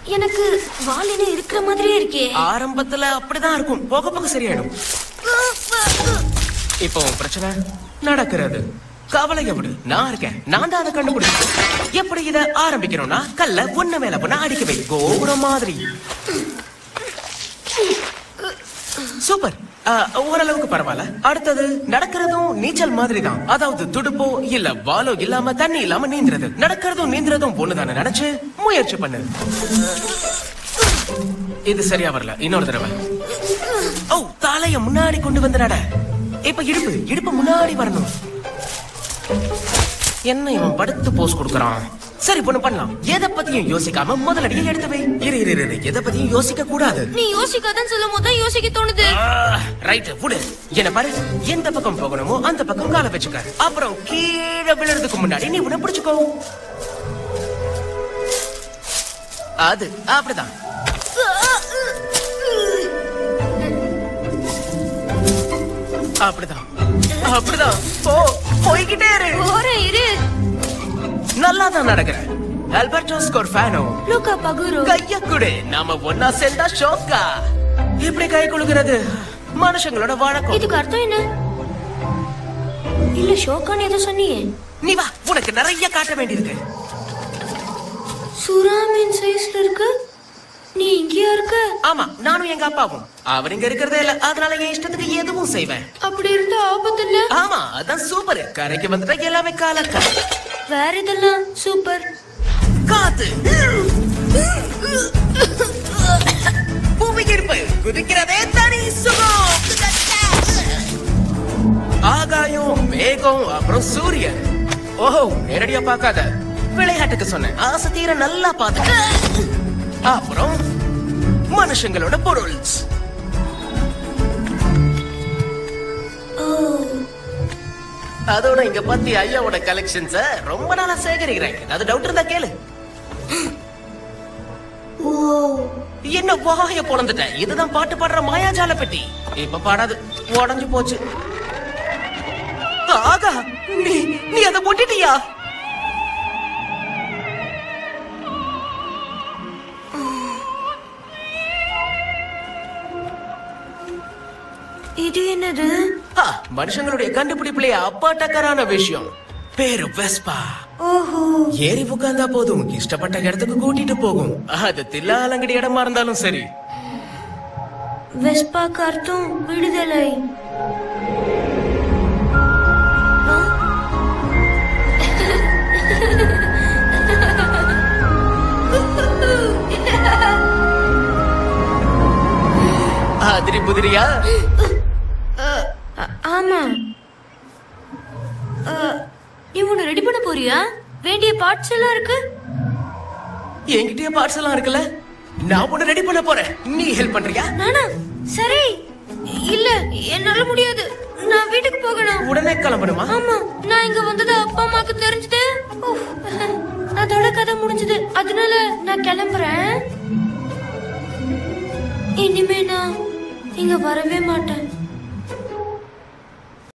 எனக்கு வாலின இருக்கிற மாதிரியே இருக்கே ஆரம்பத்துல அப்படிதான் இருக்கும் போக போக சரியாயிடும் இப்போ உன் பிரச்சனை நடக்கிறது கவலைய விடு நான் இருக்கேன் நான் தான் அதை கண்டுபிடிச்சேன் எப்படி இத ஆரம்பிக்கணும்னா கல்ல ஒண்ணு மேல பொண்ணு அடிக்க வை கோபுரம் மாதிரி சூப்பர் ஆ, ஓரளவுக்கு பரவாயில்ல அடுத்தது நடக்கிறதும் நீச்சல் மாதிரி தான் அதாவது துடுப்போ இல்ல வாலோ இல்லாம தண்ணி இல்லாம நீந்துறது நடக்கிறதும் நீந்துறதும் ஒண்ணுதானே நினைச்சு முயற்சி பண்ணு இது சரியா வரல இன்னொரு தடவை ஓ தலைய முன்னாடி கொண்டு வந்து நட இப்ப இடுப்பு இடுப்பு முன்னாடி வரணும் என்ன இவன் படுத்து போஸ் கொடுக்கறான் சரி பொண்ணு பண்ணலாம் எதை பத்தியும் யோசிக்காம முதலடியை எடுத்து வை இரு இரு இரு எதை பத்தியும் யோசிக்க கூடாது நீ யோசிக்காதன்னு சொல்லும் போது தான் யோசிக்க தோணுது ரைட் விடு என்ன பாரு எந்த பக்கம் போகணுமோ அந்த பக்கம் காலை வச்சுக்க அப்புறம் கீழே விழுறதுக்கு முன்னாடி நீ உன்னை பிடிச்சுக்கோ அது அப்படிதான் அப்படிதான் அப்படிதான் போ போய்கிட்டே இரு போறேன் இரு நல்லா தான் நடக்கிறேன் ஆல்பர்டோ ஸ்கோர்ஃபானோ லூக்கா பகுரு கைய குடு நாம ஒன்னா சேர்ந்தா ஷோக்கா இப்படி கை குலுக்கிறது மனுஷங்களோட வழக்கம் இதுக்கு அர்த்தம் என்ன இல்ல ஷோக்கான்னு ஏதோ சொன்னியே நீ வா உனக்கு நிறைய காட்ட வேண்டியிருக்கு சுறாமீன் சைஸ்ல இருக்கு நீ இங்கேயா இருக்க ஆமா நானும் எங்க அப்பாவும் அவர் இங்க இருக்கிறதே இல்ல அதனால என் இஷ்டத்துக்கு எதுவும் செய்வேன் அப்படி இருந்தா ஆபத்து இல்ல ஆமா அதான் சூப்பர் கரைக்கு வந்துட்டா எல்லாமே காலக்கா வேற இதெல்லாம் சூப்பர் காத்து பூமி இருப்பு குதிக்கிறதே தனி சுகம் ஆகாயம் மேகம் அப்புறம் சூரியன் ஓஹோ நேரடியா பார்க்காத விளையாட்டுக்கு சொன்னேன் ஆசை தீர நல்லா பார்த்துக்க அப்புறம் மனுஷங்களோட பொருள்ஸ் அதோட இங்க பத்தி ஐயாவோட கலெக்ஷன்ஸ ரொம்ப நாளா சேகரிக்கிறேன் ஏதாவது டவுட் இருந்தா கேளு என்ன வாய பொழந்துட்டேன் இதுதான் பாட்டு பாடுற மாயாஜால பெட்டி இப்ப பாடாது உடஞ்சு போச்சு ஆகா நீ நீ அதை போட்டுட்டியா இது என்னது ஆ, மனுஷங்களுடைய கண்டுபிடிப்புலயே அப்பாட்டக்கரான விஷயம் பேரு வெஸ்பா ஓஹோ ஏறி உட்கார்ந்தா போதும் இஷ்டப்பட்ட இடத்துக்கு கூட்டிட்டு போகும் அது தில்லாலங்கடி இடமா இருந்தாலும் சரி வெஸ்பாக்கு அர்த்தம் விடுதலை ஆ? அதிரி புதிரியா ஆ- ஆமா ஆ, நீ உன்னை ரெடி பண்ண போறியா வேண்டிய பார்ட்ஸ் எல்லாம் இருக்கு என்கிட்டயே பார்ட்ஸ் எல்லாம் இருக்குல்ல நான் உன்னை ரெடி பண்ண போறேன் நீ ஹெல்ப் பண்றியா நானா சரி இல்ல என்னால முடியாது நான் வீட்டுக்கு போகணும் உடனே கிளம்பணுமா ஆமா நான் இங்க வந்தது அப்பா அம்மாக்கு தெரிஞ்சது உஃப். அதோட கதை முடிஞ்சது அதனால நான் கிளம்புறேன் இனிமே நான் இங்க வரவே மாட்டேன்